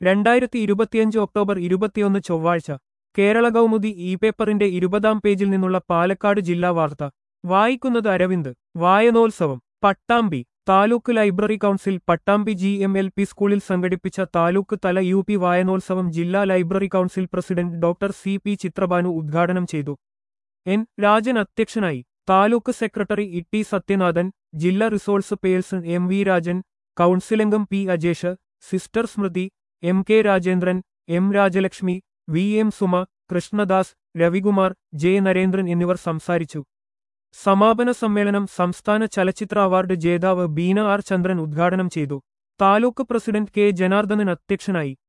രണ്ടായിരത്തി ഇരുപത്തിയഞ്ച് ഒക്ടോബർ ഇരുപത്തിയൊന്ന് ചൊവ്വാഴ്ച കേരള കൗമുദി ഇ പേപ്പറിന്റെ ഇരുപതാം പേജിൽ നിന്നുള്ള പാലക്കാട് ജില്ലാ വാർത്ത വായിക്കുന്നത് അരവിന്ദ് വായനോത്സവം Pattambi taluk library council Pattambi G M L P സ്കൂളിൽ സംഘടിപ്പിച്ച താലൂക്ക് തല യു പി വായനോത്സവം ജില്ലാ library council president doctor C P Chithrabhanu ഉദ്ഘാടനം ചെയ്തു എൻ രാജൻ അധ്യക്ഷനായി താലൂക്ക് സെക്രട്ടറി ഇ സത്യനാഥൻ ജില്ലാ resource person M V Rajan കൗൺസിലംഗം P Ajesh sister Smriti M K Rajendran M Rajalakshmi V M Suma Krishnadas Ravikumar J Narendran എന്നിവർ സംസാരിച്ചു സമാപന സമ്മേളനം സംസ്ഥാന ചലച്ചിത്ര അവാർഡ് ജേതാവ് ബീന ആർ ചന്ദ്രൻ ഉദ്ഘാടനം ചെയ്തു താലൂക്ക് പ്രസിഡന്റ് കെ ജനാർദ്ദനൻ അധ്യക്ഷനായി